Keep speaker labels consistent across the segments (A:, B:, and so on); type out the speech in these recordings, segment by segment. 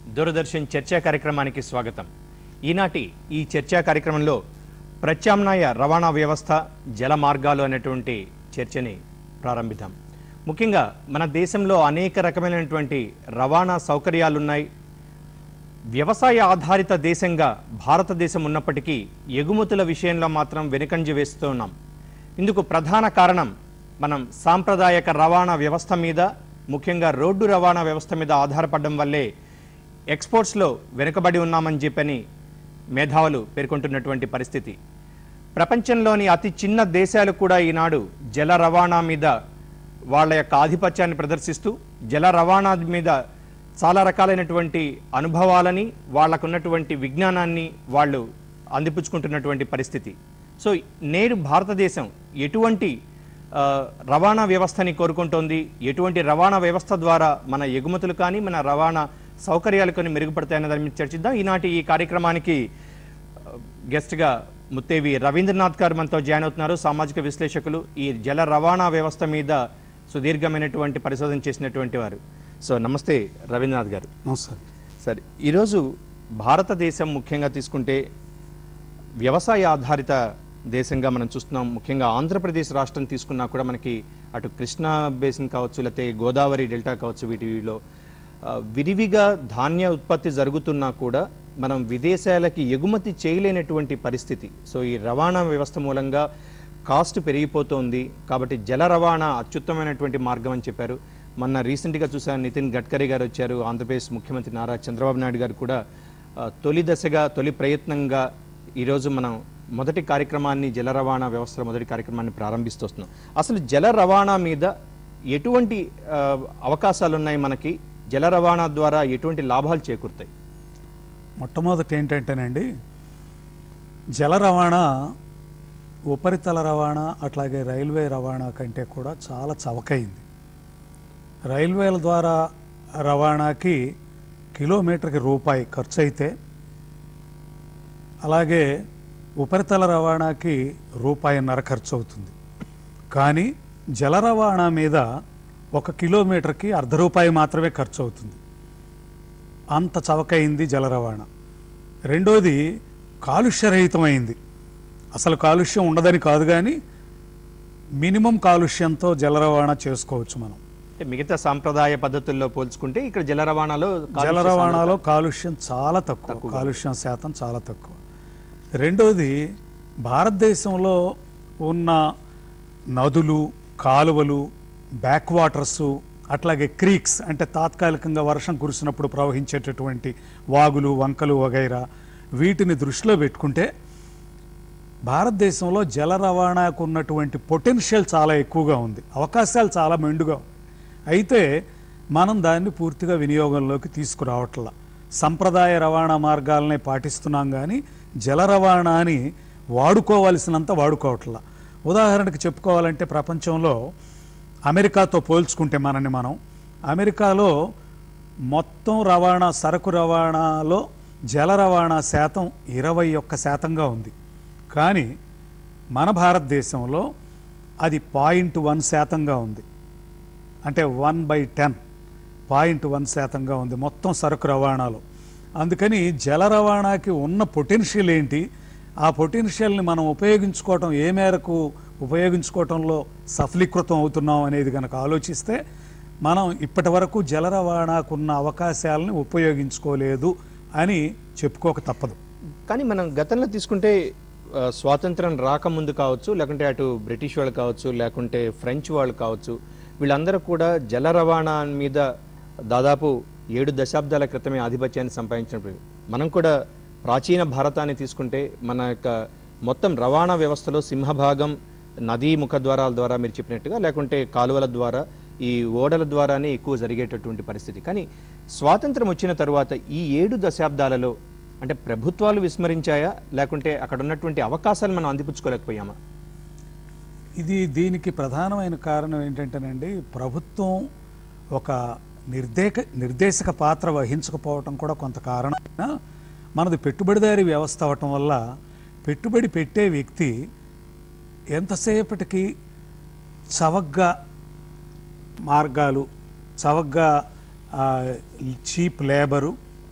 A: దూరదర్శన్ చర్చా కార్యక్రమానికి స్వాగతం ఈనాటి ఈ చర్చా కార్యక్రమంలో ప్రత్యామ్నాయ రవాణా వ్యవస్థ జల మార్గాలు అనేటువంటి చర్చని ప్రారంభిద్దాం ముఖ్యంగా మన దేశంలో అనేక రకమైనటువంటి రవాణా సౌకర్యాలున్నాయి వ్యవసాయ ఆధారిత దేశంగా భారతదేశం ఉన్నప్పటికీ ఎగుమతుల విషయంలో మాత్రం వెనుకంజ వేస్తూ ఉన్నాం ఇందుకు ప్రధాన కారణం మనం సాంప్రదాయక రవాణా వ్యవస్థ మీద ముఖ్యంగా రోడ్డు రవాణా వ్యవస్థ మీద ఆధారపడడం వల్లే ఎక్స్పోర్ట్స్లో వెనుకబడి ఉన్నామని చెప్పని మేధావులు పేర్కొంటున్నటువంటి పరిస్థితి ప్రపంచంలోని అతి చిన్న దేశాలు కూడా ఈనాడు జల రవాణా మీద వాళ్ళ యొక్క ఆధిపత్యాన్ని ప్రదర్శిస్తూ జల రవాణా మీద చాలా రకాలైనటువంటి అనుభవాలని వాళ్ళకున్నటువంటి విజ్ఞానాన్ని వాళ్ళు అందిపుచ్చుకుంటున్నటువంటి పరిస్థితి సో నేడు భారతదేశం ఎటువంటి ఆ, రవాణా వ్యవస్థని కోరుకుంటోంది ఎటువంటి రవాణా వ్యవస్థ ద్వారా మన ఎగుమతులు కానీ మన రవాణా సౌకర్యాలు కానీ మెరుగుపడతాయన్న దాని మీద చర్చిద్దాం ఈనాటి ఈ కార్యక్రమానికి గెస్ట్గా ముత్తేవి రవీంద్రనాథ్ గారు మనతో జాయిన్ అవుతున్నారు సామాజిక విశ్లేషకులు ఈ జల రవాణా వ్యవస్థ మీద సుదీర్ఘమైనటువంటి పరిశోధన చేసినటువంటి వారు సో నమస్తే రవీంద్రనాథ్ గారు
B: నమస్కారం
A: సరే ఈరోజు భారతదేశం ముఖ్యంగా తీసుకుంటే వ్యవసాయ ఆధారిత దేశంగా మనం చూస్తున్నాం ముఖ్యంగా ఆంధ్రప్రదేశ్ రాష్ట్రం తీసుకున్నా కూడా మనకి అటు కృష్ణా బేసిన్ కావచ్చు లేకపోతే గోదావరి డెల్టా కావచ్చు వీటిలో ఆ, విరివిగా ధాన్య ఉత్పత్తి జరుగుతున్నా కూడా మనం విదేశాలకి ఎగుమతి చేయలేనటువంటి పరిస్థితి సో ఈ రవాణా వ్యవస్థ మూలంగా కాస్ట్ పెరిగిపోతోంది కాబట్టి జల రవాణా అత్యుత్తమైనటువంటి మార్గం అని చెప్పారు మొన్న రీసెంట్గా చూసాను నితిన్ గడ్కరీ గారు వచ్చారు ఆంధ్రప్రదేశ్ ముఖ్యమంత్రి నారా చంద్రబాబు నాయుడు గారు కూడా ఆ, తొలి దశగా తొలి ప్రయత్నంగా ఈరోజు మనం మొదటి కార్యక్రమాన్ని జల రవాణా వ్యవస్థ మొదటి కార్యక్రమాన్ని ప్రారంభిస్తున్నాం అసలు జల రవాణా మీద ఎటువంటి ఆ, అవకాశాలు ఉన్నాయి మనకి జల రవాణా ద్వారా ఎటువంటి లాభాలు చేకూరుతాయి
B: మొట్టమొదటి ఏంటంటేనండి జల రవాణా ఉపరితల రవాణా అట్లాగే రైల్వే రవాణా కంటే కూడా చాలా చవకైంది రైల్వేల ద్వారా రవాణాకి కిలోమీటర్కి రూపాయి ఖర్చు అయితే అలాగే ఉపరితల రవాణాకి రూపాయిన్నర ఖర్చు అవుతుంది కానీ జల రవాణా మీద ఒక కిలోమీటర్కి అర్ధ రూపాయి మాత్రమే ఖర్చు అవుతుంది అంత చవకైంది జల రవాణా రెండోది కాలుష్యరహితమైంది అసలు కాలుష్యం ఉండదని కాదు కానీ మినిమం కాలుష్యంతో జల రవాణా చేసుకోవచ్చు మనం
A: అంటే మిగతా సాంప్రదాయ పద్ధతుల్లో పోల్చుకుంటే ఇక్కడ జల రవాణాలో కాలుష్య
B: జల రవాణాలో కాలుష్యం చాలా తక్కువ కాలుష్యం శాతం చాలా తక్కువ రెండోది భారతదేశంలో ఉన్న నదులు కాలువలు బ్యాక్ వాటర్స్ అట్లాగే క్రీక్స్ అంటే తాత్కాలికంగా వర్షం కురిసినప్పుడు ప్రవహించేటటువంటి వాగులు వంకలు వగైరా వీటిని దృష్టిలో పెట్టుకుంటే భారతదేశంలో జల రవాణాకు ఉన్నటువంటి పొటెన్షియల్ చాలా ఎక్కువగా ఉంది అవకాశాలు చాలా మెండుగా ఉన్నాయి అయితే మనం దాన్ని పూర్తిగా వినియోగంలోకి తీసుకురావట్లా సంప్రదాయ రవాణా మార్గాలనే పాటిస్తున్నాం కానీ జల రవాణాని వాడుకోవాల్సినంత వాడుకోవట్లా ఉదాహరణకు చెప్పుకోవాలంటే ప్రపంచంలో అమెరికాతో పోల్చుకుంటే మనని మనం అమెరికాలో మొత్తం రవాణా సరకు రవాణాలో జల రవాణా శాతం ఇరవై ఒక్క శాతంగా ఉంది కానీ మన భారతదేశంలో అది పాయింట్ వన్ శాతంగా ఉంది అంటే one by ten point one శాతంగా ఉంది మొత్తం సరుకు రవాణాలో అందుకని జల రవాణాకి ఉన్న పొటెన్షియల్ ఏంటి ఆ పొటెన్షియల్ని మనం ఉపయోగించుకోవటం ఏ మేరకు ఉపయోగించుకోవటంలో సఫలీకృతం అవుతున్నాం అనేది కనుక ఆలోచిస్తే మనం ఇప్పటి వరకు జల రవాణాకున్న అవకాశాలని ఉపయోగించుకోలేదు అని చెప్పుకోక తప్పదు
A: కానీ మనం గతంలో తీసుకుంటే ఆ, స్వాతంత్రం రాకముందు కావచ్చు లేకుంటే అటు బ్రిటిష్ వాళ్ళు కావచ్చు లేకుంటే ఫ్రెంచ్ వాళ్ళు కావచ్చు వీళ్ళందరూ కూడా జల రవాణా మీద దాదాపు ఏడు దశాబ్దాల క్రితమే ఆధిపత్యాన్ని సంపాదించినప్పుడు మనం కూడా ప్రాచీన భారతాన్ని తీసుకుంటే మన యొక్క మొత్తం రవాణా వ్యవస్థలో సింహభాగం నదీ ముఖద్వారాల ద్వారా మీరు చెప్పినట్టుగా లేకుంటే కాలువల ద్వారా ఈ ఓడల ద్వారానే ఎక్కువ జరిగేటటువంటి పరిస్థితి కానీ స్వాతంత్రం వచ్చిన తరువాత ఈ ఏడు దశాబ్దాలలో అంటే ప్రభుత్వాలు విస్మరించాయా లేకుంటే అక్కడ ఉన్నటువంటి అవకాశాలు మనం అందిపుచ్చుకోలేకపోయామా
B: ఇది దీనికి ప్రధానమైన కారణం ఏంటంటేనండి ప్రభుత్వం ఒక నిర్దేక నిర్దేశక పాత్ర వహించకపోవటం కూడా కొంత కారణమైన మనది పెట్టుబడిదారీ వ్యవస్థ అవటం వల్ల పెట్టుబడి పెట్టే వ్యక్తి ఎంతసేపటికి చవగ్గా మార్గాలు చవగ్గా చీప్ లేబరు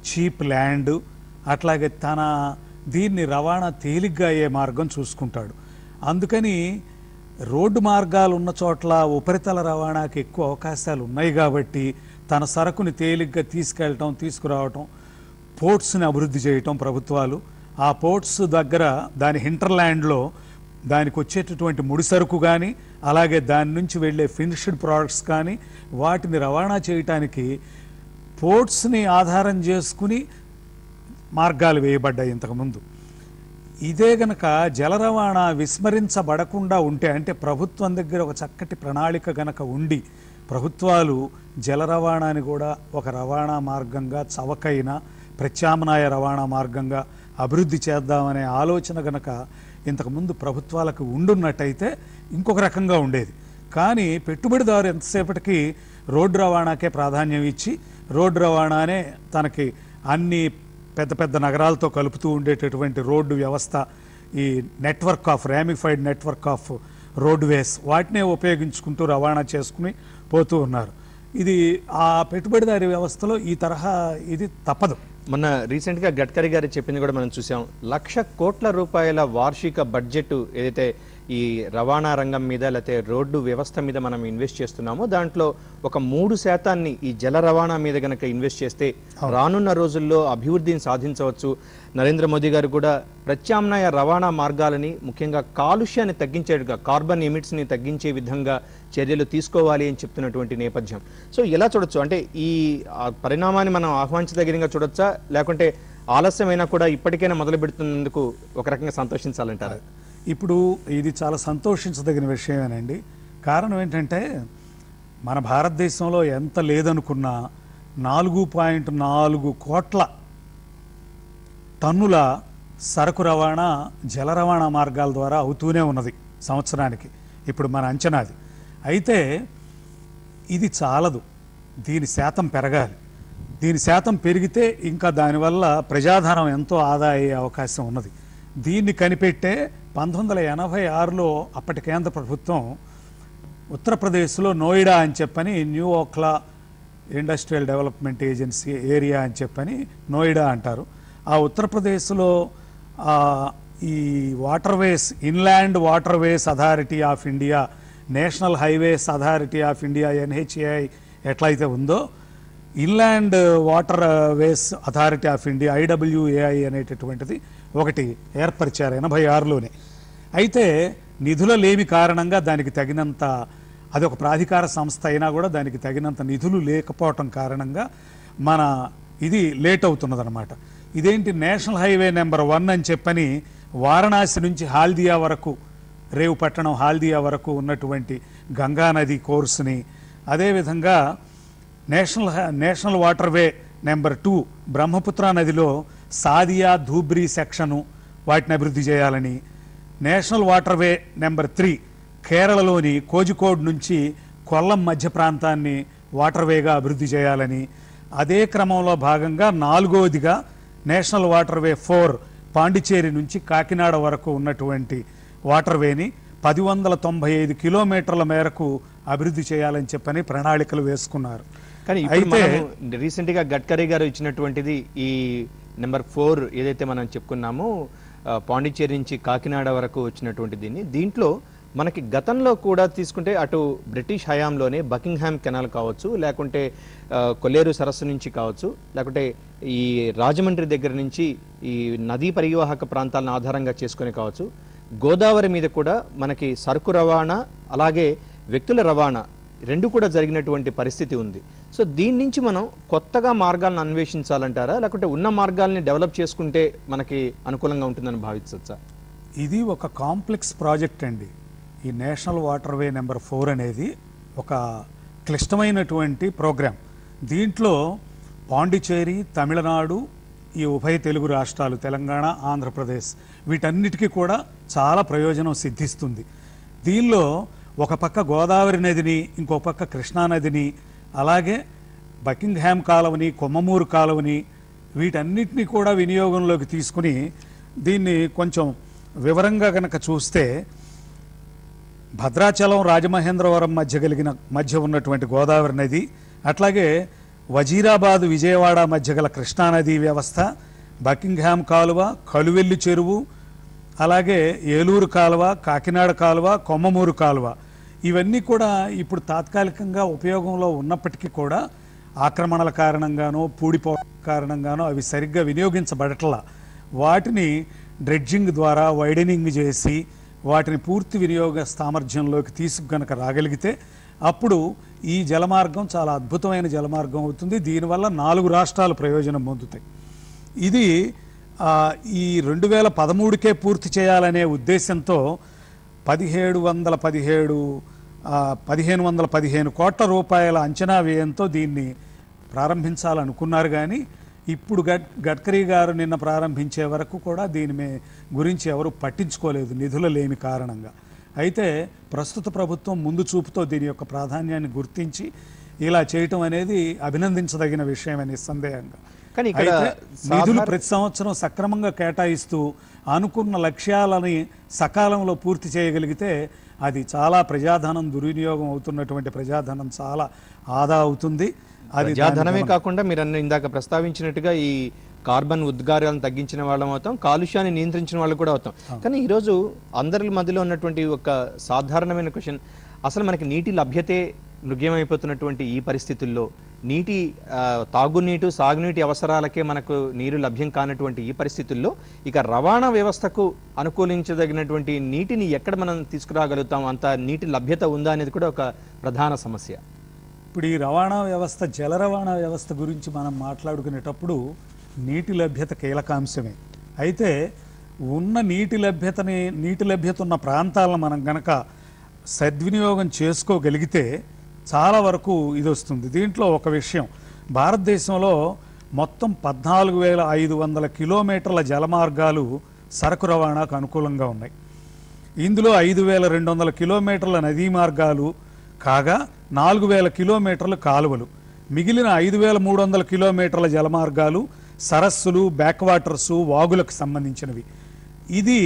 B: చీప్ ల్యాండ్ అట్లాగే తన దీన్ని రవాణా తేలిగ్గా అయ్యే మార్గం చూసుకుంటాడు అందుకని రోడ్డు మార్గాలు ఉన్న చోట్ల ఉపరితల రవాణాకి ఎక్కువ అవకాశాలు ఉన్నాయి కాబట్టి తన సరుకుని తేలిగ్గా తీసుకెళ్ళటం తీసుకురావటం పోర్ట్స్ని అభివృద్ధి చేయటం ప్రభుత్వాలు ఆ పోర్ట్స్ దగ్గర దాని హింటర్లాండ్లో దానికి వచ్చేటటువంటి ముడి సరుకు కానీ అలాగే దాని నుంచి వెళ్ళే ఫినిష్డ్ ప్రోడక్ట్స్ కానీ వాటిని రవాణా చేయటానికి పోర్ట్స్ని ఆధారం చేసుకుని మార్గాలు వేయబడ్డాయి ఇంతకుముందు ఇదే గనక జల రవాణా విస్మరించబడకుండా ఉంటే అంటే ప్రభుత్వం దగ్గర ఒక చక్కటి ప్రణాళిక గనక ఉండి ప్రభుత్వాలు జల రవాణాని కూడా ఒక రవాణా మార్గంగా చవకైన ప్రత్యామ్నాయ రవాణా మార్గంగా అభివృద్ధి చేద్దామనే ఆలోచన గనక ఇంతకుముందు ప్రభుత్వాలకు ఉండున్నట్టయితే ఇంకొక రకంగా ఉండేది కానీ పెట్టుబడిదారు ఎంతసేపటికి రోడ్డు రవాణాకే ప్రాధాన్యం ఇచ్చి రోడ్డు రవాణానే తనకి అన్ని పెద్ద పెద్ద నగరాలతో కలుపుతూ ఉండేటటువంటి రోడ్డు వ్యవస్థ ఈ network of ramified network of roadways వాటినే ఉపయోగించుకుంటూ రవాణా చేసుకుని పోతూ ఉన్నారు ఇది ఆ పెట్టుబడిదారి వ్యవస్థలో ఈ తరహా ఇది తప్పదు
A: మొన్న రీసెంట్గా గడ్కరీ గారు చెప్పింది కూడా మనం చూసాం లక్ష కోట్ల రూపాయల వార్షిక బడ్జెట్ ఏదైతే ఈ రవాణా రంగం మీద లేకపోతే రోడ్డు వ్యవస్థ మీద మనం ఇన్వెస్ట్ చేస్తున్నామో దాంట్లో ఒక మూడు శాతాన్ని ఈ జల రవాణా మీద గనక ఇన్వెస్ట్ చేస్తే రానున్న రోజుల్లో అభివృద్ధిని సాధించవచ్చు నరేంద్ర మోదీ గారు కూడా ప్రత్యామ్నాయ రవాణా మార్గాలని ముఖ్యంగా కాలుష్యాన్ని తగ్గించేట్టుగా కార్బన్ ఎమిట్స్ని తగ్గించే విధంగా చర్యలు తీసుకోవాలి అని చెప్తున్నటువంటి నేపథ్యం సో ఎలా చూడొచ్చు అంటే ఈ ఆ, పరిణామాన్ని మనం ఆహ్వానించదగినగా చూడొచ్చా లేకుంటే ఆలస్యమైనా కూడా ఇప్పటికైనా మొదలు పెడుతున్నందుకు ఒక రకంగా సంతోషించాలంటారు
B: ఇప్పుడు ఇది చాలా సంతోషించదగిన విషయమేనండి కారణం ఏంటంటే మన భారతదేశంలో ఎంత లేదనుకున్నా నాలుగు పాయింట్ నాలుగు కోట్ల టన్నుల సరకు రవాణా జల రవాణా మార్గాల ద్వారా అవుతూనే ఉన్నది సంవత్సరానికి ఇప్పుడు మన అంచనాది అయితే ఇది చాలదు దీని శాతం పెరగాలి దీని శాతం పెరిగితే ఇంకా దానివల్ల ప్రజాధనం ఎంతో ఆదా అయ్యే అవకాశం ఉన్నది దీన్ని కనిపెట్టే పంతొమ్మిది వందల ఎనభై ఆరులో అప్పటి కేంద్ర ప్రభుత్వం ఉత్తరప్రదేశ్లో నోయిడా అని చెప్పని new Okhla industrial development agency area అని చెప్పని నోయిడా అంటారు ఆ ఉత్తరప్రదేశ్లో ఆ, ఈ waterways inland waterways authority of India national highways authority of India NHAI ఎట్లయితే ఉందో inland waterways authority of India IWAI అనేటటువంటిది ఒకటి ఏర్పరిచారు ఎనభై ఆరులోనే అయితే నిధుల లేమి కారణంగా దానికి తగినంత అది ఒక ప్రాధికార సంస్థ అయినా కూడా దానికి తగినంత నిధులు లేకపోవటం కారణంగా మన ఇది లేట్ అవుతున్నదన్నమాట ఇదేంటి నేషనల్ హైవే నెంబర్ వన్ అని చెప్పని వారణాసి నుంచి హాల్దియా వరకు రేవు పట్టణం హాల్దియా వరకు ఉన్నటువంటి గంగా నది కోర్సుని అదేవిధంగా నేషనల్ హ- national waterway number two Brahmaputra నదిలో సాదియా ధూబ్రీ సెక్షను వాటిని అభివృద్ధి చేయాలని నేషనల్ వాటర్వే నెంబర్ త్రీ కేరళలోని కోజికోడ్ నుంచి కొల్లం మధ్య ప్రాంతాన్ని వాటర్వేగా అభివృద్ధి చేయాలని అదే క్రమంలో భాగంగా నాలుగవదిగా నేషనల్ వాటర్వే ఫోర్ పాండిచేరి నుంచి కాకినాడ వరకు ఉన్నటువంటి వాటర్వేని పది వందల తొంభై ఐదు కిలోమీటర్ల మేరకు అభివృద్ధి చేయాలని చెప్పని ప్రణాళికలు వేసుకున్నారు
A: కానీ ఇప్పుడు
B: అయితే
A: మనము రీసెంట్ గా గడ్కరీ గారు ఇచ్చినటువంటిది ఈ నెంబర్ ఫోర్ ఏదైతే మనం చెప్పుకున్నామో ఆ, పాండిచ్చేరి నుంచి కాకినాడ వరకు వచ్చినటువంటి దీన్ని దీంట్లో మనకి గతంలో కూడా తీసుకుంటే అటు బ్రిటిష్ హయాంలోనే బకింగ్హామ్ కెనాల్ కావచ్చు లేకుంటే ఆ, కొల్లేరు సరస్సు నుంచి కావచ్చు లేకుంటే ఈ రాజమండ్రి దగ్గర నుంచి ఈ నదీ పరివాహక ప్రాంతాలను ఆధారంగా చేసుకొని కావచ్చు గోదావరి మీద కూడా మనకి సరుకు రవాణా అలాగే వ్యక్తుల రవాణా రెండు కూడా జరిగినటువంటి పరిస్థితి ఉంది సో దీని నుంచి మనం కొత్తగా మార్గాలను అన్వేషించాలంటారా లేకుంటే ఉన్న మార్గాల్ని డెవలప్ చేసుకుంటే మనకి అనుకూలంగా ఉంటుందని భావించవచ్చా
B: ఇది ఒక కాంప్లెక్స్ ప్రాజెక్ట్ అండి ఈ నేషనల్ వాటర్వే నెంబర్ ఫోర్ అనేది ఒక క్లిష్టమైనటువంటి ప్రోగ్రాం దీంట్లో పాండిచేరి తమిళనాడు ఈ ఉభయ తెలుగు రాష్ట్రాలు తెలంగాణ ఆంధ్రప్రదేశ్ వీటన్నిటికీ కూడా చాలా ప్రయోజనం సిద్ధిస్తుంది దీనిలో ఒక పక్క గోదావరి నదిని ఇంకో పక్క కృష్ణా నదిని అలాగే బకింగ్హామ్ కాలువని కొమ్మమూరు కాలువని వీటన్నిటిని కూడా వినియోగంలోకి తీసుకుని దీన్ని కొంచెం వివరంగా గనక చూస్తే భద్రాచలం రాజమహేంద్రవరం మధ్య కలిగిన మధ్య ఉన్నటువంటి గోదావరి నది అట్లాగే వజీరాబాద్ విజయవాడ మధ్య గల కృష్ణానదీ వ్యవస్థ బకింగ్హామ్ కాలువ కలువెల్లి చెరువు అలాగే ఏలూరు కాలువ కాకినాడ కాలువ కొమ్మమూరు కాలువ ఇవన్నీ కూడా ఇప్పుడు తాత్కాలికంగా ఉపయోగంలో ఉన్నప్పటికీ కూడా ఆక్రమణల కారణంగానో పూడిపోవడం కారణంగానో అవి సరిగ్గా వినియోగించబడట్లా వాటిని డ్రెడ్జింగ్ ద్వారా వైడనింగ్ చేసి వాటిని పూర్తి వినియోగ సామర్థ్యంలోకి తీసుకు గనక రాగలిగితే అప్పుడు ఈ జలమార్గం చాలా అద్భుతమైన జలమార్గం అవుతుంది దీనివల్ల నాలుగు రాష్ట్రాలు ప్రయోజనం పొందుతాయి ఇది ఆ, ఈ రెండు వేల పదమూడుకే పూర్తి చేయాలనే ఉద్దేశంతో పదిహేడు వందల పదిహేడు ఆ, పదిహేను వందల పదిహేను కోట్ల రూపాయల అంచనా వ్యయంతో దీన్ని ప్రారంభించాలనుకున్నారు కానీ ఇప్పుడు గడ్ గడ్కరీ గారు నిన్న ప్రారంభించే వరకు కూడా దీని మే గురించి ఎవరు పట్టించుకోలేదు నిధులు లేని కారణంగా అయితే ప్రస్తుత ప్రభుత్వం ముందు చూపుతో దీని యొక్క ప్రాధాన్యాన్ని గుర్తించి ఇలా చేయటం అనేది అభినందించదగిన విషయం నిస్సందేహంగా
A: కానీ ఇక్కడ
B: అయితే నిధులు
A: సాధారణ-
B: ప్రతి సంవత్సరం సక్రమంగా కేటాయిస్తూ అనుకున్న లక్ష్యాలని సకాలంలో పూర్తి చేయగలిగితే అది చాలా ప్రజాధనం దుర్వినియోగం అవుతున్నటువంటి ప్రజాధనం చాలా ఆదా అవుతుంది అది
A: ప్రజాధనమే కాకుండా మీరు అన్న ఇందాక ప్రస్తావించినట్టుగా ఈ కార్బన్ ఉద్గారాలను తగ్గించిన వాళ్ళం అవుతాం కాలుష్యాన్ని నియంత్రించిన వాళ్ళు కూడా అవుతాం కానీ ఈరోజు అందరి మధ్యలో ఉన్నటువంటి ఒక సాధారణమైన క్వశ్చన్ అసలు మనకి నీటి లభ్యతే మృగ్యమైపోతున్నటువంటి ఈ పరిస్థితుల్లో నీటి ఆ, తాగునీటి సాగునీటి అవసరాలకే మనకు నీరు లభ్యం కానటువంటి ఈ పరిస్థితుల్లో ఇక రవాణా వ్యవస్థకు అనుకూలించదగినటువంటి నీటిని ఎక్కడ మనం తీసుకురాగలుగుతాం అంత నీటి లభ్యత ఉందా అనేది కూడా ఒక ప్రధాన సమస్య
B: ఇప్పుడు ఈ రవాణా వ్యవస్థ జల రవాణా వ్యవస్థ గురించి మనం మాట్లాడుకునేటప్పుడు నీటి లభ్యత కీలకాంశమే అయితే ఉన్న నీటి లభ్యతని నీటి లభ్యత ఉన్న ప్రాంతాలను మనం గనక సద్వినియోగం చేసుకోగలిగితే చాలా వరకు ఇది వస్తుంది దీంట్లో ఒక విషయం భారతదేశంలో మొత్తం పద్నాలుగు వేల ఐదు వందల కిలోమీటర్ల జలమార్గాలు సరకు రవాణాకు అనుకూలంగా ఉన్నాయి ఇందులో ఐదు వేల రెండు వందల కిలోమీటర్ల నదీ మార్గాలు కాగా నాలుగు వేల కిలోమీటర్ల కాలువలు మిగిలిన ఐదు వేల మూడు వందల కిలోమీటర్ల జలమార్గాలు సరస్సులు బ్యాక్వాటర్సు వాగులకు సంబంధించినవి ఇది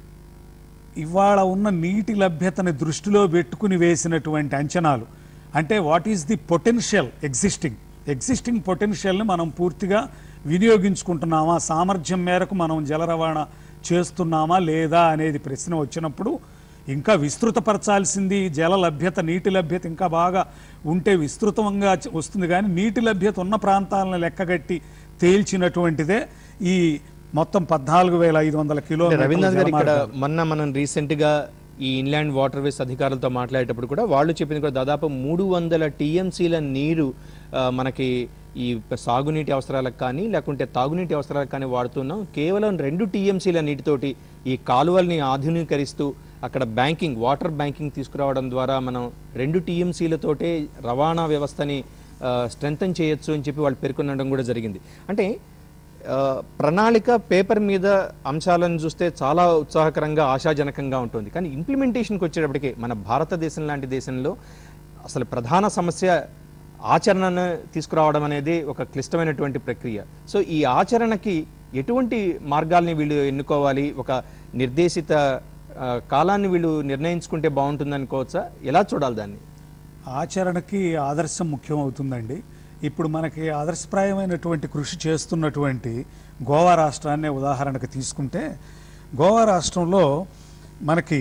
B: ఇవాళ ఉన్న నీటి లభ్యతని దృష్టిలో పెట్టుకుని వేసినటువంటి అంచనాలు అంటే what is the potential existing existing పొటెన్షియల్ని మనం పూర్తిగా వినియోగించుకుంటున్నామా సామర్థ్యం మేరకు మనం జల రవాణా చేస్తున్నామా లేదా అనేది ప్రశ్న వచ్చినప్పుడు ఇంకా విస్తృతపరచాల్సింది జల లభ్యత నీటి లభ్యత ఇంకా బాగా ఉంటే విస్తృతంగా చ- వస్తుంది కానీ నీటి లభ్యత ఉన్న ప్రాంతాలను లెక్కగట్టి తేల్చినటువంటిదే ఈ మొత్తం పద్నాలుగు వేల ఐదు వందల
A: అంటే
B: కిలోమీటర్ల
A: రవీంద్రనాథ్ గారు ఇక్కడ
B: జలమార్గాలు.
A: మొన్న మనం రీసెంట్ గా ఈ ఇన్లాండ్ వాటర్ వేస్ అధికారులతో మాట్లాడేటప్పుడు కూడా వాళ్ళు చెప్పింది కూడా దాదాపు మూడు వందల టీఎంసీల నీరు ఆ, మనకి ఈ సాగునీటి అవసరాలకు కానీ లేకుంటే తాగునీటి అవసరాలకు కానీ వాడుతున్నాం కేవలం రెండు టీఎంసీల నీటితోటి ఈ కాలువల్ని ఆధునీకరిస్తూ అక్కడ బ్యాంకింగ్ వాటర్ బ్యాంకింగ్ తీసుకురావడం ద్వారా మనం రెండు టీఎంసీలతోటే రవాణా వ్యవస్థని స్ట్రెంగ్తన్ చేయొచ్చు అని చెప్పి వాళ్ళు పేర్కొనడం కూడా జరిగింది అంటే ఆ, ప్రణాళిక పేపర్ మీద అంశాలను చూస్తే చాలా ఉత్సాహకరంగా ఆశాజనకంగా ఉంటుంది కానీ ఇంప్లిమెంటేషన్కి వచ్చేటప్పటికి మన భారతదేశం లాంటి దేశంలో అసలు ప్రధాన సమస్య ఆచరణను తీసుకురావడం అనేది ఒక క్లిష్టమైనటువంటి ప్రక్రియ సో ఈ ఆచరణకి ఎటువంటి మార్గాల్ని వీళ్ళు ఎన్నుకోవాలి ఒక నిర్దేశిత ఆ, కాలాన్ని వీళ్ళు నిర్ణయించుకుంటే బాగుంటుంది అనుకోవచ్చా ఎలా చూడాలి దాన్ని
B: ఆచరణకి ఆదర్శం ముఖ్యం అవుతుందండి ఇప్పుడు మనకి ఆదర్శప్రాయమైనటువంటి కృషి చేస్తున్నటువంటి గోవా రాష్ట్రాన్నే ఉదాహరణకు తీసుకుంటే గోవా రాష్ట్రంలో మనకి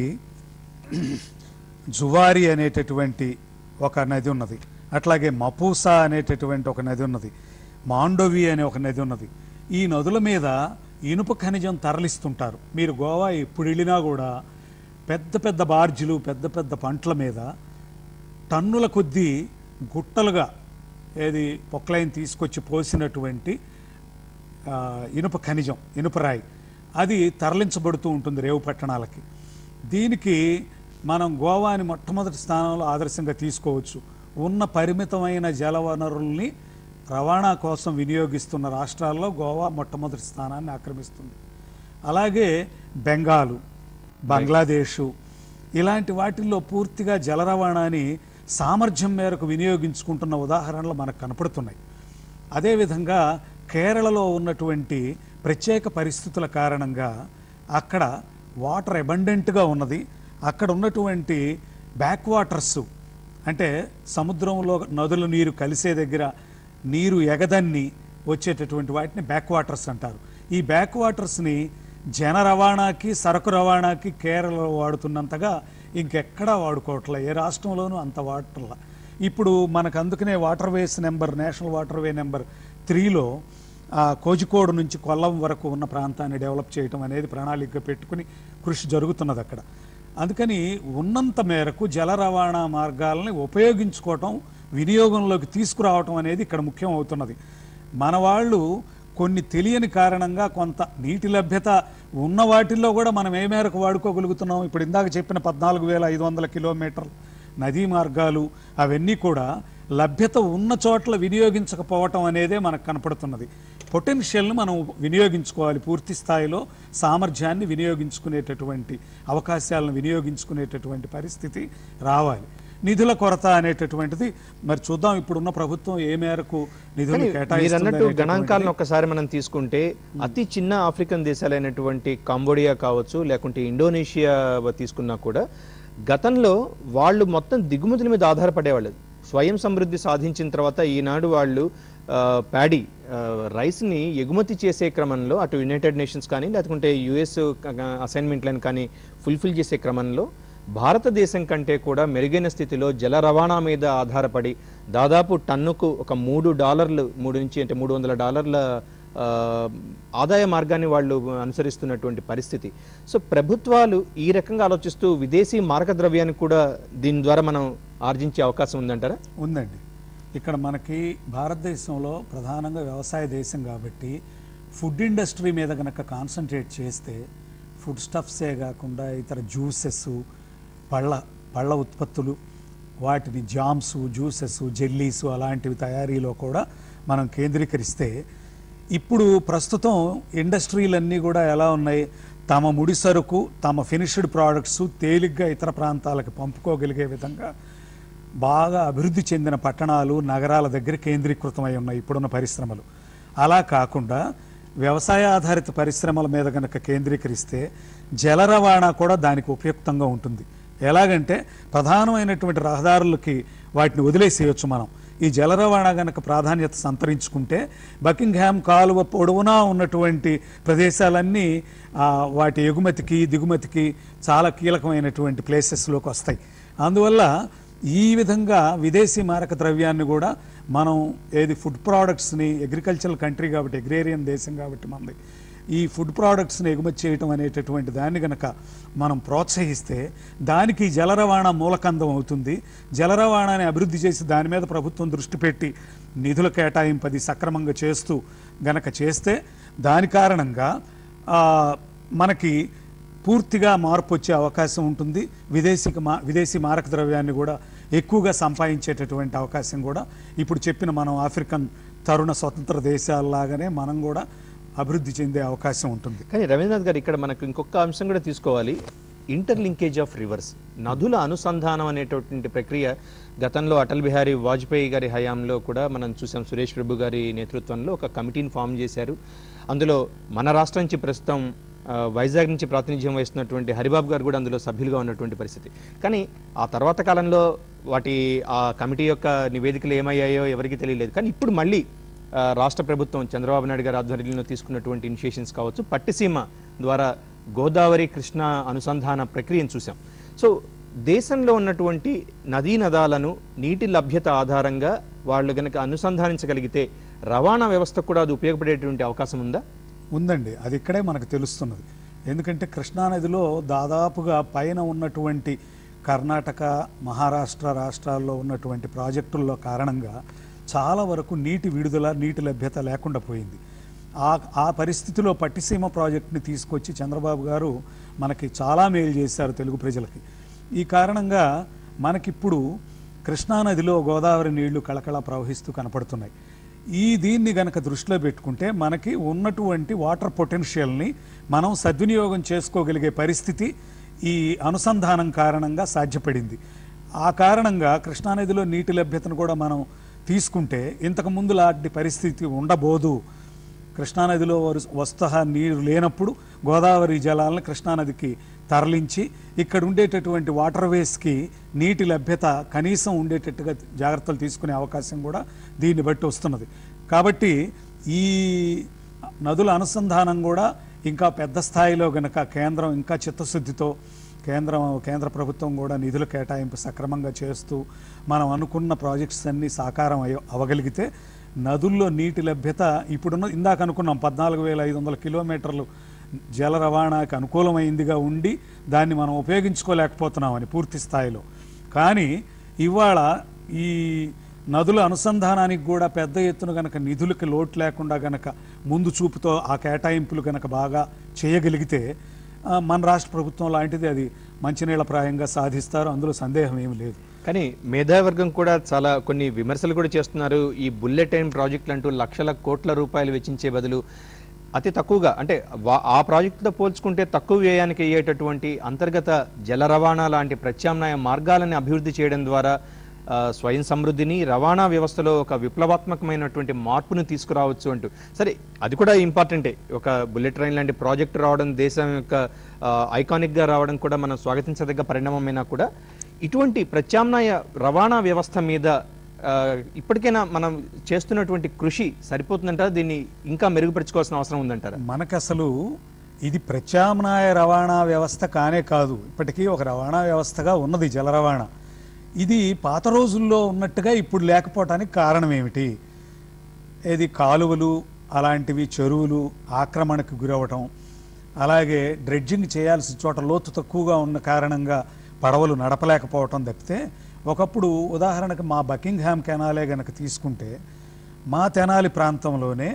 B: జువారి అనేటటువంటి ఒక నది ఉన్నది అట్లాగే మపూసా అనేటటువంటి ఒక నది ఉన్నది మాండోవి అనే ఒక నది ఉన్నది ఈ నదుల మీద ఇనుప ఖనిజం తరలిస్తుంటారు మీరు గోవా ఎప్పుడు వెళ్ళినా కూడా పెద్ద పెద్ద బార్జులు పెద్ద పెద్ద పంటల మీద టన్నుల కొద్దీ గుట్టలుగా ఏది పొక్లైన్ తీసుకొచ్చి పోసినటువంటి ఆ, ఇనుప ఖనిజం ఇనుప రాయి అది తరలించబడుతూ ఉంటుంది రేవు పట్టణాలకి దీనికి మనం గోవాని మొట్టమొదటి స్థానంలో ఆదర్శంగా తీసుకోవచ్చు ఉన్న పరిమితమైన జల వనరుల్ని రవాణా కోసం వినియోగిస్తున్న రాష్ట్రాల్లో గోవా మొట్టమొదటి స్థానాన్ని ఆక్రమిస్తుంది అలాగే బెంగాలు బంగ్లాదేశు ఇలాంటి వాటిల్లో పూర్తిగా జల రవాణాని సామర్థ్యం మేరకు వినియోగించుకుంటున్న ఉదాహరణలు మనకు కనపడుతున్నాయి అదేవిధంగా కేరళలో ఉన్నటువంటి ప్రత్యేక పరిస్థితుల కారణంగా అక్కడ వాటర్ అబండెంట్గా ఉన్నది అక్కడ ఉన్నటువంటి బ్యాక్ వాటర్స్ అంటే సముద్రంలో నదుల నీరు కలిసే దగ్గర నీరు ఎగదన్ని వచ్చేటటువంటి వాటిని బ్యాక్ వాటర్స్ అంటారు ఈ బ్యాక్ వాటర్స్ని జన రవాణాకి సరకు రవాణాకి కేరళలో వాడుతున్నంతగా ఇంకెక్కడా వాడుకోవట్లే ఏ రాష్ట్రంలోనూ అంత వాడట్లా ఇప్పుడు మనకు అందుకనే waterways number national waterway number త్రీలో ఆ కోజికోడు నుంచి కొల్లం వరకు ఉన్న ప్రాంతాన్ని డెవలప్ చేయటం అనేది ప్రణాళిక పెట్టుకుని కృషి జరుగుతున్నది అక్కడ అందుకని ఉన్నంత మేరకు జల రవాణా మార్గాలని ఉపయోగించుకోవటం వినియోగంలోకి తీసుకురావటం అనేది ఇక్కడ ముఖ్యం అవుతున్నది మన వాళ్ళు కొన్ని తెలియని కారణంగా కొంత నీటి లభ్యత ఉన్న వాటిల్లో కూడా మనం ఏ మేరకు వాడుకోగలుగుతున్నాం ఇప్పుడు ఇందాక చెప్పిన పద్నాలుగు వేల ఐదు వందల కిలోమీటర్లు నదీ మార్గాలు అవన్నీ కూడా లభ్యత ఉన్న చోట్ల వినియోగించకపోవటం అనేదే మనకు కనపడుతున్నది పొటెన్షియల్ని మనం వినియోగించుకోవాలి పూర్తి స్థాయిలో సామర్థ్యాన్ని వినియోగించుకునేటటువంటి అవకాశాలను వినియోగించుకునేటటువంటి పరిస్థితి రావాలి నిధుల కొరత అనేటటువంటిది మరి చూద్దాం ఇప్పుడున్న ప్రభుత్వం ఏ మేరకు నిధులు
A: కానీ మీరు అన్నట్టు
B: కేటాయిస్తుంది
A: గణాంకాలను ఒకసారి మనం తీసుకుంటే అతి చిన్న ఆఫ్రికన్ దేశాలైనటువంటి కాంబోడియా కావచ్చు లేకుంటే ఇండోనేషియా తీసుకున్నా కూడా గతంలో వాళ్ళు మొత్తం దిగుమతుల మీద ఆధారపడేవాళ్ళు స్వయం సమృద్ధి సాధించిన తర్వాత ఈనాడు వాళ్ళు ఆ, ప్యాడీ ఆ, రైస్ని ఎగుమతి చేసే క్రమంలో అటు యునైటెడ్ నేషన్స్ కానీ లేకుంటే యుఎస్ అసైన్మెంట్లను కానీ ఫుల్ఫిల్ చేసే క్రమంలో భారతదేశం కంటే కూడా మెరుగైన స్థితిలో జల రవాణా మీద ఆధారపడి దాదాపు టన్నుకు ఒక మూడు డాలర్లు మూడు నుంచి అంటే మూడు వందల డాలర్ల ఆ, ఆదాయ మార్గాన్ని వాళ్ళు అనుసరిస్తున్నటువంటి పరిస్థితి సో ప్రభుత్వాలు ఈ రకంగా ఆలోచిస్తూ విదేశీ మారక ద్రవ్యాన్ని కూడా దీని ద్వారా మనం ఆర్జించే అవకాశం ఉందంటారా
B: ఉందండి ఇక్కడ మనకి భారతదేశంలో ప్రధానంగా వ్యవసాయ దేశం కాబట్టి ఫుడ్ ఇండస్ట్రీ మీద కనుక కాన్సన్ట్రేట్ చేస్తే ఫుడ్ స్టఫ్సే కాకుండా ఇతర జ్యూసెస్ పళ్ళ పళ్ళ ఉత్పత్తులు వాటిని జామ్స్ జ్యూసెస్ జెల్లీస్ అలాంటివి తయారీలో కూడా మనం కేంద్రీకరిస్తే ఇప్పుడు ప్రస్తుతం ఇండస్ట్రీలన్నీ కూడా ఎలా ఉన్నాయి తమ ముడి సరుకు తమ ఫినిష్డ్ ప్రోడక్ట్స్ తేలిగ్గా ఇతర ప్రాంతాలకు పంపుకోగలిగే విధంగా బాగా అభివృద్ధి చెందిన పట్టణాలు నగరాల దగ్గర కేంద్రీకృతమై ఉన్నాయి ఇప్పుడున్న పరిశ్రమలు అలా కాకుండా వ్యవసాయ ఆధారిత పరిశ్రమల మీద కనుక కేంద్రీకరిస్తే జల రవాణా కూడా దానికి ఉపయుక్తంగా ఉంటుంది ఎలాగంటే ప్రధానమైనటువంటి రహదారులకి వాటిని వదిలేసేయచ్చు మనం ఈ జల రవాణా గనక ప్రాధాన్యత సంతరించుకుంటే బకింగ్హామ్ కాలువ పొడవునా ఉన్నటువంటి ప్రదేశాలన్నీ ఆ, వాటి ఎగుమతికి దిగుమతికి చాలా కీలకమైనటువంటి ప్లేసెస్లోకి వస్తాయి అందువల్ల ఈ విధంగా విదేశీ మారక ద్రవ్యాన్ని కూడా మనం ఏది ఫుడ్ ప్రోడక్ట్స్ని అగ్రికల్చరల్ కంట్రీ కాబట్టి అగ్రేరియన్ దేశం కాబట్టి మనది ఈ ఫుడ్ ప్రోడక్ట్స్ని ఎగుమతి చేయటం అనేటటువంటి దాన్ని గనక మనం ప్రోత్సహిస్తే దానికి జల రవాణా మూలకందం అవుతుంది జల రవాణాని అభివృద్ధి చేసి దాని మీద ప్రభుత్వం దృష్టి పెట్టి నిధుల కేటాయింపది సక్రమంగా చేస్తూ గనక చేస్తే దాని కారణంగా ఆ, మనకి పూర్తిగా మార్పు వచ్చే అవకాశం ఉంటుంది విదేశీక మా విదేశీ మారక ద్రవ్యాన్ని కూడా ఎక్కువగా సంపాదించేటటువంటి అవకాశం కూడా ఇప్పుడు చెప్పిన మనం ఆఫ్రికన్ తరుణ స్వతంత్ర దేశాలలాగానే మనం కూడా అభివృద్ధి చెందే అవకాశం ఉంటుంది
A: కానీ రవీంద్రనాథ్ గారు ఇక్కడ మనకు ఇంకొక అంశం కూడా తీసుకోవాలి ఇంటర్ లింకేజ్ ఆఫ్ రివర్స్ నదుల అనుసంధానం అనేటటువంటి ప్రక్రియ గతంలో అటల్ బిహారీ వాజ్పేయి గారి హయాంలో కూడా మనం చూసాం సురేష్ ప్రభు గారి నేతృత్వంలో ఒక కమిటీని ఫామ్ చేశారు అందులో మన రాష్ట్రం నుంచి ప్రస్తుతం ఆ, వైజాగ్ నుంచి ప్రాతినిధ్యం వహిస్తున్నటువంటి హరిబాబు గారు కూడా అందులో సభ్యులుగా ఉన్నటువంటి పరిస్థితి కానీ ఆ తర్వాత కాలంలో వాటి ఆ కమిటీ యొక్క నివేదికలు ఏమయ్యాయో ఎవరికి తెలియలేదు కానీ ఇప్పుడు మళ్ళీ ఆ, రాష్ట్ర ప్రభుత్వం చంద్రబాబు నాయుడు గారి ఆధ్వర్యంలో తీసుకున్నటువంటి ఇనిషియేషన్స్ కావచ్చు పట్టిసీమ ద్వారా గోదావరి కృష్ణ అనుసంధాన ప్రక్రియను చూసాం సో దేశంలో ఉన్నటువంటి నదీ నదాలను నీటి లభ్యత ఆధారంగా వాళ్ళు గనక అనుసంధానించగలిగితే రవాణా వ్యవస్థ కూడా అది ఉపయోగపడేటువంటి అవకాశం ఉందా
B: ఉందండి అది ఇక్కడే మనకు తెలుస్తున్నది ఎందుకంటే కృష్ణానదిలో దాదాపుగా పైన ఉన్నటువంటి కర్ణాటక మహారాష్ట్ర రాష్ట్రాల్లో ఉన్నటువంటి ప్రాజెక్టుల్లో కారణంగా చాలా వరకు నీటి విడుదల నీటి లభ్యత లేకుండా పోయింది ఆ ఆ పరిస్థితిలో పట్టిసీమ ప్రాజెక్టుని తీసుకొచ్చి చంద్రబాబు గారు మనకి చాలా మేలు చేశారు తెలుగు ప్రజలకి ఈ కారణంగా మనకిప్పుడు కృష్ణానదిలో గోదావరి నీళ్లు కళకళ ప్రవహిస్తూ కనపడుతున్నాయి ఈ దీన్ని గనక దృష్టిలో పెట్టుకుంటే మనకి ఉన్నటువంటి వాటర్ పొటెన్షియల్ని మనం సద్వినియోగం చేసుకోగలిగే పరిస్థితి ఈ అనుసంధానం కారణంగా సాధ్యపడింది ఆ కారణంగా కృష్ణానదిలో నీటి లభ్యతను కూడా మనం తీసుకుంటే ఇంతకు ముందు లాంటి పరిస్థితి ఉండబోదు కృష్ణానదిలో వరు- వస్తహ నీరు లేనప్పుడు గోదావరి జలాలను కృష్ణానదికి తరలించి ఇక్కడ ఉండేటటువంటి వాటర్ వేస్కి నీటి లభ్యత కనీసం ఉండేటట్టుగా జాగ్రత్తలు తీసుకునే అవకాశం కూడా దీన్ని బట్టి వస్తున్నది కాబట్టి ఈ నదుల అనుసంధానం కూడా ఇంకా పెద్ద స్థాయిలో గనక కేంద్రం ఇంకా చిత్తశుద్ధితో కేంద్రం కేంద్ర ప్రభుత్వం కూడా నిధుల కేటాయింపు సక్రమంగా చేస్తూ మనం అనుకున్న ప్రాజెక్ట్స్ అన్నీ సాకారం అయ్య అవగలిగితే నదుల్లో నీటి లభ్యత ఇప్పుడున్న ఇందాక అనుకున్నాం పద్నాలుగు వేల ఐదు వందల కిలోమీటర్లు జల రవాణాకి అనుకూలమైందిగా ఉండి దాన్ని మనం ఉపయోగించుకోలేకపోతున్నామని పూర్తి స్థాయిలో కానీ ఇవాళ ఈ నదుల అనుసంధానానికి కూడా పెద్ద ఎత్తున గనక నిధులకి లోటు లేకుండా గనక ముందు చూపుతో ఆ కేటాయింపులు గనక బాగా చేయగలిగితే ఆ, మన రాష్ట్ర ప్రభుత్వం లాంటిది అది మంచినీళ్ళ ప్రాయంగా సాధిస్తారు అందులో సందేహం ఏమి లేదు
A: కానీ మేధావర్గం కూడా చాలా కొన్ని విమర్శలు కూడా చేస్తున్నారు ఈ బుల్లెట్ ట్రైన్ ప్రాజెక్టులు అంటూ లక్షల కోట్ల రూపాయలు వెచ్చించే బదులు అతి తక్కువగా అంటే వా- ఆ ప్రాజెక్టుతో పోల్చుకుంటే తక్కువ వ్యయానికి అయ్యేటటువంటి అంతర్గత జల రవాణా లాంటి ప్రత్యామ్నాయ మార్గాలను అభివృద్ధి చేయడం ద్వారా ఆ, స్వయం సమృద్ధిని రవాణా వ్యవస్థలో ఒక విప్లవాత్మకమైనటువంటి మార్పును తీసుకురావచ్చు అంటూ సరే అది కూడా ఇంపార్టెంటే ఒక బుల్లెట్ ట్రైన్ లాంటి ప్రాజెక్ట్ రావడం దేశం యొక్క ఆ, ఐకానిక్గా రావడం కూడా మనం స్వాగతించదగ్గ పరిణామమైనా కూడా ఇటువంటి ప్రత్యామ్నాయ రవాణా వ్యవస్థ మీద ఆ, ఇప్పటికైనా మనం చేస్తున్నటువంటి కృషి సరిపోతుందంటారా దీన్ని ఇంకా మెరుగుపరుచుకోవాల్సిన అవసరం ఉందంటారా
B: మనకు అసలు ఇది ప్రత్యామ్నాయ రవాణా వ్యవస్థ కానే కాదు ఇప్పటికీ ఒక రవాణా వ్యవస్థగా ఉన్నది జల రవాణా ఇది పాత రోజుల్లో ఉన్నట్టుగా ఇప్పుడు లేకపోవటానికి కారణం ఏమిటి ఏది కాలువలు అలాంటివి చెరువులు ఆక్రమణకు గురవటం అలాగే డ్రెడ్జింగ్ చేయాల్సిన చోట లోతు తక్కువగా ఉన్న కారణంగా పడవలు నడపలేకపోవటం తప్పితే ఒకప్పుడు ఉదాహరణకు మా బకింగ్హామ్ కెనాలే గనక తీసుకుంటే మా తెనాలి ప్రాంతంలోనే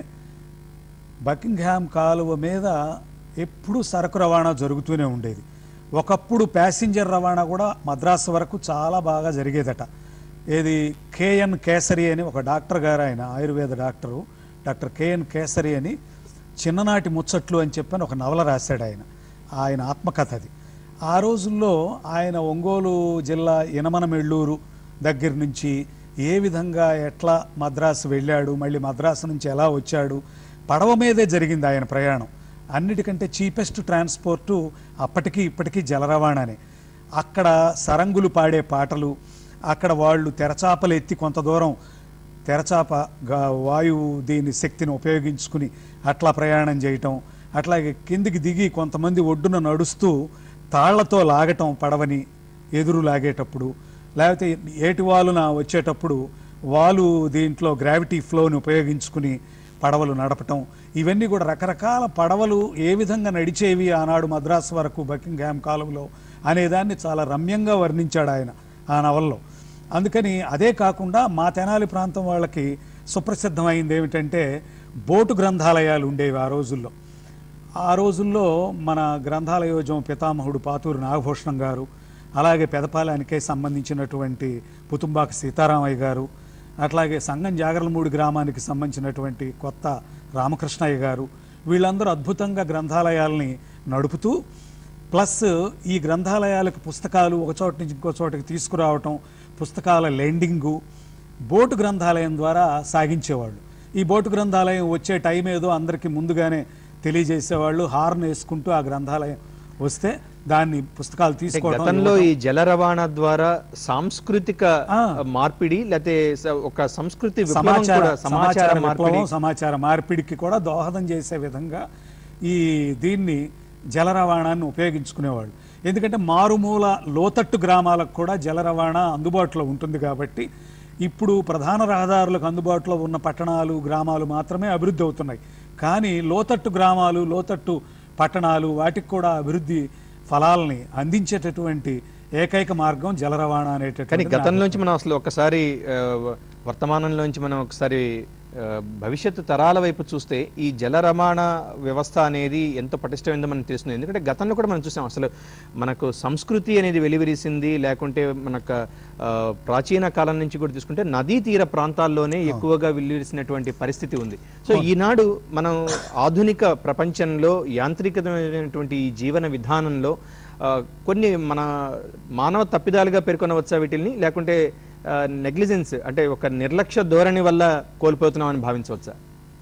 B: బకింగ్హామ్ కాలువ మీద ఎప్పుడూ సరకు రవాణా జరుగుతూనే ఉండేది ఒకప్పుడు ప్యాసింజర్ రవాణా కూడా మద్రాసు వరకు చాలా బాగా జరిగేదట ఏది కేఎన్ కేసరి అని ఒక డాక్టర్ గారు ఆయన Ayurveda doctor doctor KN Kesari అని చిన్ననాటి ముచ్చట్లు అని చెప్పని ఒక నవల రాశాడు ఆయన ఆయన ఆత్మకథ అది ఆ రోజుల్లో ఆయన ఒంగోలు జిల్లా ఇనమనమెళ్ళూరు దగ్గర నుంచి ఏ విధంగా ఎట్లా మద్రాసు వెళ్ళాడు మళ్ళీ మద్రాసు నుంచి ఎలా వచ్చాడు పడవ మీదే జరిగింది ఆయన ప్రయాణం అన్నిటికంటే చీపెస్ట్ ట్రాన్స్పోర్టు అప్పటికి ఇప్పటికీ జల రవాణానే అక్కడ సరంగులు పాడే పాటలు అక్కడ వాళ్ళు తెరచాపలు ఎత్తి కొంత దూరం తెరచాప గా- వాయువు దీని శక్తిని ఉపయోగించుకుని అట్లా ప్రయాణం చేయటం అట్లాగే కిందికి దిగి కొంతమంది ఒడ్డున నడుస్తూ తాళ్లతో లాగటం పడవని ఎదురు లాగేటప్పుడు లేకపోతే ఏటి వాలున వచ్చేటప్పుడు వాలు దీంట్లో గ్రావిటీ ఫ్లోని ఉపయోగించుకుని పడవలు నడపటం ఇవన్నీ కూడా రకరకాల పడవలు ఏ విధంగా నడిచేవి ఆనాడు మద్రాసు వరకు బకింగ్హామ్ కాలంలో అనేదాన్ని చాలా రమ్యంగా వర్ణించాడు ఆయన ఆ నవల్లో అందుకని అదే కాకుండా మా తెనాలి ప్రాంతం వాళ్ళకి సుప్రసిద్ధమైంది ఏమిటంటే బోటు గ్రంథాలయాలు ఉండేవి ఆ రోజుల్లో ఆ రోజుల్లో మన గ్రంథాలయోజం పితామహుడు పాతూరు నాగభూషణం గారు అలాగే పెదపాలానికే సంబంధించినటువంటి పుతుంబాక సీతారామయ్య గారు అట్లాగే సంగం జాగరలమూడి గ్రామానికి సంబంధించినటువంటి కొత్త రామకృష్ణయ్య గారు వీళ్ళందరూ అద్భుతంగా గ్రంథాలయాల్ని నడుపుతూ ప్లస్ ఈ గ్రంథాలయాలకు పుస్తకాలు ఒక చోట నుంచి ఇంకో చోటకి తీసుకురావటం పుస్తకాల లెండింగు బోటు గ్రంథాలయం ద్వారా సాగించేవాళ్ళు ఈ బోటు గ్రంథాలయం వచ్చే టైం ఏదో అందరికీ ముందుగానే తెలియజేసేవాళ్ళు హార్న్ వేసుకుంటూ ఆ గ్రంథాలయం వస్తే దాన్ని పుస్తకాలు
A: అంటే
B: తీసుకోవడం
A: గతంలో ఈ జల రవాణా ద్వారా సాంస్కృతిక
B: ఆ.
A: మార్పిడి లేకపోతే స- ఒక సంస్కృతి విప్లవం
B: సమాచార
A: కూడా సమాచార
B: సమాచార
A: మార్పిడి
B: విప్లవం సమాచార మార్పిడికి కూడా దోహదం చేసే విధంగా ఈ దీన్ని జల రవాణాన్ని ఉపయోగించుకునేవాళ్ళు ఎందుకంటే మారుమూల లోతట్టు గ్రామాలకు కూడా జల రవాణా అందుబాటులో ఉంటుంది కాబట్టి ఇప్పుడు ప్రధాన రహదారులకు అందుబాటులో ఉన్న పట్టణాలు గ్రామాలు మాత్రమే అభివృద్ధి అవుతున్నాయి కానీ లోతట్టు గ్రామాలు లోతట్టు పట్టణాలు వాటికి కూడా అభివృద్ధి ఫలాల్ని అందించేటటువంటి ఏకైక మార్గం జల రవాణా
A: కానీ
B: అనేటటువంటి
A: గతంలోంచి మనం అసలు ఒకసారి ఆ, వర్తమానంలోంచి మనం ఒకసారి ఆ, భవిష్యత్తు తరాల వైపు చూస్తే ఈ జల రవాణా వ్యవస్థ అనేది ఎంత పటిష్టమైందో మనకు తెలుస్తుంది ఎందుకంటే గతంలో కూడా మనం చూసాం అసలు మనకు సంస్కృతి అనేది వెలివిరిసింది లేకుంటే మనకు ఆ, ప్రాచీన కాలం నుంచి కూడా తీసుకుంటే నదీ తీర ప్రాంతాల్లోనే ఎక్కువగా వెల్లివిరిసినటువంటి పరిస్థితి ఉంది సో ఈనాడు మనం ఆధునిక ప్రపంచంలో యాంత్రికమైనటువంటి ఈ జీవన విధానంలో ఆ, కొన్ని మన మానవ తప్పిదాలుగా పేర్కొనవచ్చా వీటిని లేకుంటే నెగ్లిజెన్స్ అంటే ఒక నిర్లక్ష్య ధోరణి వల్ల కోల్పోతున్నామని భావించవచ్చా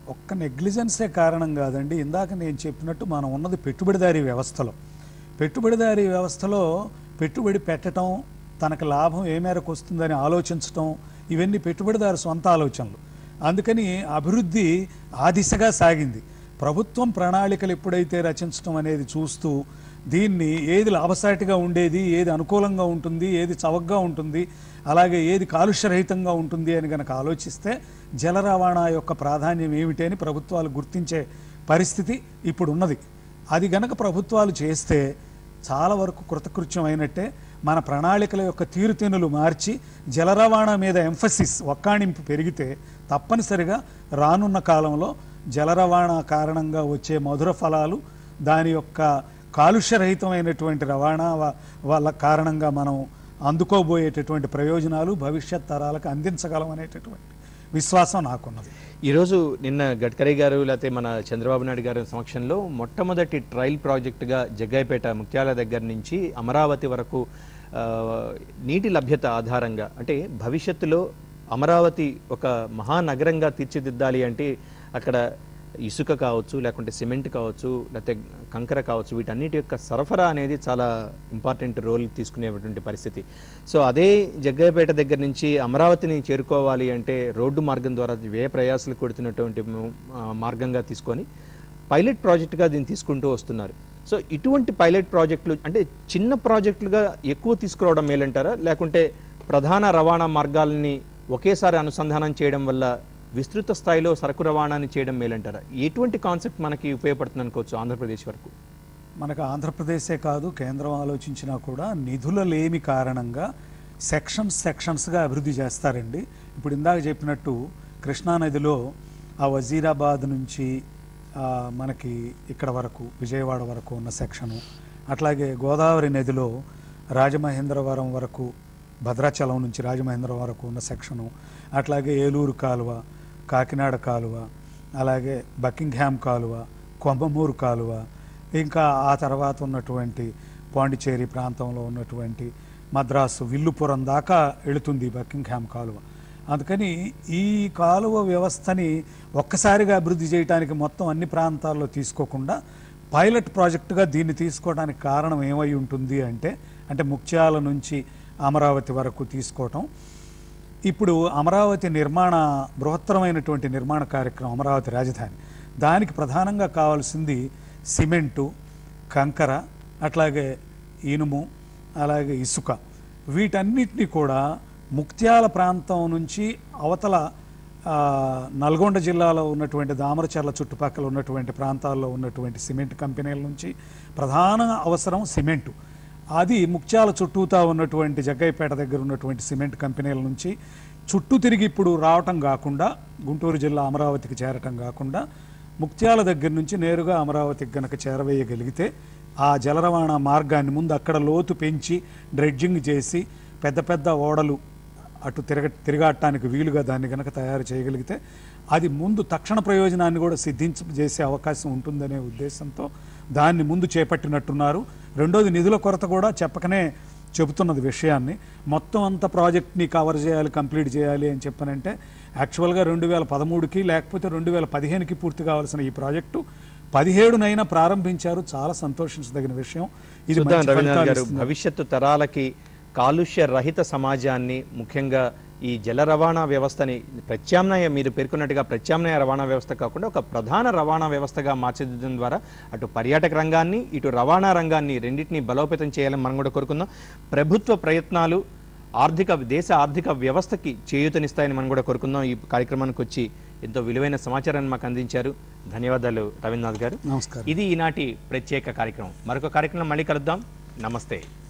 B: ఒక్క నెగ్లిజెన్సే కారణం కాదండి ఇందాక నేను చెప్పినట్టు మనం ఉన్నది పెట్టుబడిదారీ వ్యవస్థలో పెట్టుబడిదారీ వ్యవస్థలో పెట్టుబడి పెట్టడం తనకు లాభం ఏ మేరకు వస్తుందని ఆలోచించటం ఇవన్నీ పెట్టుబడిదారు సొంత ఆలోచనలు అందుకని అభివృద్ధి ఆ దిశగా సాగింది ప్రభుత్వం ప్రణాళికలు ఎప్పుడైతే రచించడం అనేది చూస్తూ దీన్ని ఏది లాభసాటిగా ఉండేది ఏది అనుకూలంగా ఉంటుంది ఏది చవకగా ఉంటుంది అలాగే ఏది కాలుష్యరహితంగా ఉంటుంది అని కనుక ఆలోచిస్తే జల రవాణా యొక్క ప్రాధాన్యం ఏమిటి అని ప్రభుత్వాలు గుర్తించే పరిస్థితి ఇప్పుడు ఉన్నది అది గనక ప్రభుత్వాలు చేస్తే చాలా వరకు కృతకృత్యం అయినట్టే మన ప్రణాళికల యొక్క తీరుతెన్నులు మార్చి జల రవాణా మీద ఎంఫసిస్ ఒక్కాణింపు పెరిగితే తప్పనిసరిగా రానున్న కాలంలో జల రవాణా కారణంగా వచ్చే మధుర ఫలాలు దాని యొక్క కాలుష్యరహితమైనటువంటి రవాణా వ- వాళ్ళ కారణంగా మనం అందుకోబోయేటటువంటి ప్రయోజనాలు భవిష్యత్ తరాలకు అందించగలం అనేటటువంటి విశ్వాసం నాకున్నది
A: ఈరోజు నిన్న గడ్కరీ గారు లేకపోతే మన చంద్రబాబు నాయుడు గారి సమక్షంలో మొట్టమొదటి ట్రయల్ ప్రాజెక్టుగా జగ్గాయపేట ముత్యాల దగ్గర నుంచి అమరావతి వరకు ఆ, నీటి లభ్యత ఆధారంగా అంటే భవిష్యత్తులో అమరావతి ఒక మహానగరంగా తీర్చిదిద్దాలి అంటే అక్కడ ఇసుక కావచ్చు లేకుంటే సిమెంట్ కావచ్చు లేకపోతే కంకర కావచ్చు వీటన్నిటి యొక్క సరఫరా అనేది చాలా ఇంపార్టెంట్ రోల్ తీసుకునేటువంటి పరిస్థితి సో అదే జగ్గయ్యపేట దగ్గర నుంచి అమరావతిని చేరుకోవాలి అంటే రోడ్డు మార్గం ద్వారా వ్యయ ప్రయాసాలు కొడుతున్నటువంటి ము- ఆ, మార్గంగా తీసుకొని పైలట్ ప్రాజెక్టుగా దీన్ని తీసుకుంటూ వస్తున్నారు సో ఇటువంటి పైలట్ ప్రాజెక్టులు అంటే చిన్న ప్రాజెక్టులుగా ఎక్కువ తీసుకురావడం మేలంటారా లేకుంటే ప్రధాన రవాణా మార్గాలని ఒకేసారి అనుసంధానం చేయడం వల్ల విస్తృత స్థాయిలో సరుకు రవాణాని చేయడం మేలంటారా ఎటువంటి కాన్సెప్ట్ మనకి ఉపయోగపడుతుంది అనుకోవచ్చు ఆంధ్రప్రదేశ్ వరకు
B: మనకు ఆంధ్రప్రదేశే కాదు కేంద్రం ఆలోచించినా కూడా నిధుల లేమి కారణంగా సెక్షన్స్ సెక్షన్స్గా అభివృద్ధి చేస్తారండి ఇప్పుడు ఇందాక చెప్పినట్టు కృష్ణానదిలో ఆ వజీరాబాద్ నుంచి ఆ, మనకి ఇక్కడ వరకు విజయవాడ వరకు ఉన్న సెక్షను అట్లాగే గోదావరి నదిలో రాజమహేంద్రవరం వరకు భద్రాచలం నుంచి రాజమహేంద్రవరం వరకు ఉన్న సెక్షను అట్లాగే ఏలూరు కాలువ కాకినాడ కాలువ అలాగే బకింగ్హామ్ కాలువ కొమ్మమూరు కాలువ ఇంకా ఆ తర్వాత ఉన్నటువంటి పాండిచేరి ప్రాంతంలో ఉన్నటువంటి మద్రాసు విల్లుపురం దాకా వెళుతుంది బకింగ్హామ్ కాలువ అందుకని ఈ కాలువ వ్యవస్థని ఒక్కసారిగా అభివృద్ధి చేయడానికి మొత్తం అన్ని ప్రాంతాల్లో తీసుకోకుండా పైలట్ ప్రాజెక్టుగా దీన్ని తీసుకోవడానికి కారణం ఏమై ఉంటుంది అంటే అంటే ముత్యాల నుంచి అమరావతి వరకు తీసుకోవటం ఇప్పుడు అమరావతి నిర్మాణ బృహత్తరమైనటువంటి నిర్మాణ కార్యక్రమం అమరావతి రాజధాని దానికి ప్రధానంగా కావాల్సింది సిమెంటు కంకర అట్లాగే ఇనుము అలాగే ఇసుక వీటన్నిటిని కూడా ముక్త్యాల ప్రాంతం నుంచి అవతల ఆ, నల్గొండ జిల్లాలో ఉన్నటువంటి దామరచర్ల చుట్టుపక్కల ఉన్నటువంటి ప్రాంతాల్లో ఉన్నటువంటి సిమెంట్ కంపెనీల నుంచి ప్రధాన అవసరం సిమెంటు అది ముత్యాల చుట్టూతా ఉన్నటువంటి జగ్గయ్యపేట దగ్గర ఉన్నటువంటి సిమెంట్ కంపెనీల నుంచి చుట్టూ తిరిగి ఇప్పుడు రావటం కాకుండా గుంటూరు జిల్లా అమరావతికి చేరటం కాకుండా ముత్యాల దగ్గర నుంచి నేరుగా అమరావతికి గనక చేరవేయగలిగితే ఆ జల రవాణా మార్గాన్ని ముందు అక్కడ లోతు పెంచి డ్రెడ్జింగ్ చేసి పెద్ద పెద్ద ఓడలు అటు తిరగ తిరగాటానికి వీలుగా దాన్ని గనక తయారు చేయగలిగితే అది ముందు తక్షణ ప్రయోజనాన్ని కూడా సిద్ధించేసే అవకాశం ఉంటుందనే ఉద్దేశంతో దాన్ని ముందు చేపట్టినట్టున్నారు రెండోది నిధుల కొరత కూడా చెప్పకనే చెబుతున్నది విషయాన్ని మొత్తం అంత ప్రాజెక్ట్ని కవర్ చేయాలి కంప్లీట్ చేయాలి అని చెప్పనంటే యాక్చువల్గా రెండు వేల పదమూడుకి లేకపోతే రెండు వేల పదిహేనుకి పూర్తి కావాల్సిన ఈ ప్రాజెక్టు పదిహేడునైనా ప్రారంభించారు చాలా సంతోషించదగిన విషయం ఇది
A: చూద్దాం
B: మంచి
A: రవీంద్రనాథ్
B: ఫలితాలు
A: గారు
B: ఇస్తుంది.
A: భవిష్యత్తు తరాలకి కాలుష్య రహిత సమాజాన్ని ముఖ్యంగా ఈ జల రవాణా వ్యవస్థని ప్రత్యామ్నాయ మీరు పేర్కొన్నట్టుగా ప్రత్యామ్నాయ రవాణా వ్యవస్థ కాకుండా ఒక ప్రధాన రవాణా వ్యవస్థగా మార్చిదిద్దడం ద్వారా అటు పర్యాటక రంగాన్ని ఇటు రవాణా రంగాన్ని రెండింటినీ బలోపేతం చేయాలని మనం కూడా కోరుకుందాం ప్రభుత్వ ప్రయత్నాలు ఆర్థిక దేశ ఆర్థిక వ్యవస్థకి చేయూతనిస్తాయని మనం కూడా కోరుకుందాం ఈ కార్యక్రమానికి వచ్చి ఎంతో విలువైన సమాచారాన్ని మాకు అందించారు ధన్యవాదాలు రవీంద్రనాథ్ గారు
B: నమస్కారం
A: ఇది ఈనాటి ప్రత్యేక కార్యక్రమం మరొక కార్యక్రమం మళ్ళీ కలుద్దాం నమస్తే